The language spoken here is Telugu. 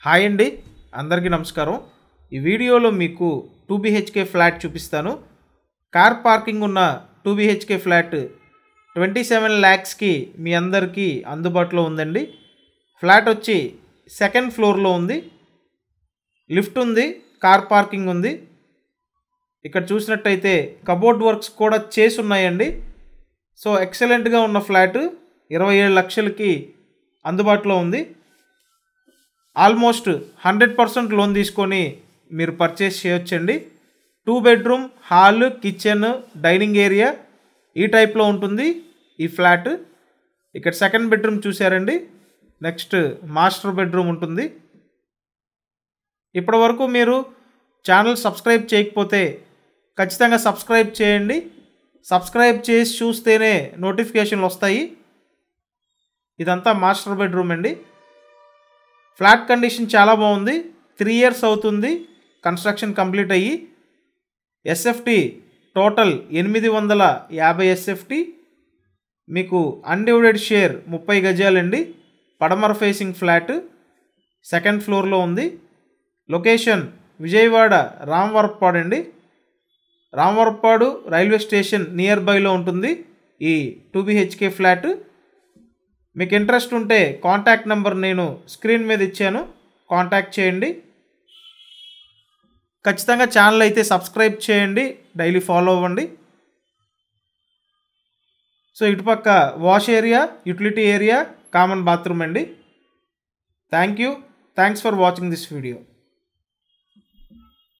హాయ్ అండి అందరికీ నమస్కారం ఈ వీడియోలో మీకు టూ బీహెచ్కే ఫ్లాట్ చూపిస్తాను కార్ పార్కింగ్ ఉన్న two BHK flat twenty seven ల్యాక్స్కి మీ అందరికీ అందుబాటులో ఉందండి ఫ్లాట్ వచ్చి సెకండ్ ఫ్లోర్లో ఉంది లిఫ్ట్ ఉంది కార్ పార్కింగ్ ఉంది ఇక్కడ చూసినట్టయితే కబోర్డ్ వర్క్స్ కూడా చేసి ఉన్నాయండి సో ఎక్సలెంట్గా ఉన్న ఫ్లాట్ ఇరవై ఏడు లక్షలకి అందుబాటులో ఉంది ఆల్మోస్ట్ హండ్రెడ్ పర్సెంట్ లోన్ తీసుకొని మీరు పర్చేస్ చేయొచ్చండి two bedroom hall kitchen dining area ఈ టైప్లో ఉంటుంది ఈ ఫ్లాట్ ఇక్కడ సెకండ్ బెడ్రూమ్ చూసారండి నెక్స్ట్ మాస్టర్ బెడ్రూమ్ ఉంటుంది ఇప్పటి వరకు మీరు ఛానల్ సబ్స్క్రైబ్ చేయకపోతే ఖచ్చితంగా సబ్స్క్రైబ్ చేయండి సబ్స్క్రైబ్ చేసి చూస్తేనే నోటిఫికేషన్లు వస్తాయి ఇదంతా మాస్టర్ బెడ్రూమ్ అండి ఫ్లాట్ కండిషన్ చాలా బాగుంది త్రీ ఇయర్స్ అవుతుంది కన్స్ట్రక్షన్ కంప్లీట్ అయ్యి ఎస్ఎఫ్టి టోటల్ ఎనిమిది వందల యాభై ఎస్ఎఫ్టి మీకు అన్డివైడెడ్ షేర్ ముప్పై గజాలండి పడమర ఫేసింగ్ ఫ్లాట్ సెకండ్ ఫ్లోర్లో ఉంది లొకేషన్ విజయవాడ రామవరప్పాడు అండి రామవరప్పాడు రైల్వే స్టేషన్ నియర్ బైలో ఉంటుంది ఈ టూ బిహెచ్కే ఫ్లాట్ మీకు ఇంట్రెస్ట్ ఉంటే కాంటాక్ట్ నెంబర్ నేను స్క్రీన్ మీద ఇచ్చాను కాంటాక్ట్ చేయండి ఖచ్చితంగా ఛానల్ అయితే సబ్స్క్రైబ్ చేయండి డైలీ ఫాలో అవ్వండి సో ఇటుపక్క wash area utility area common bathroom అండి thank you thanks for watching this video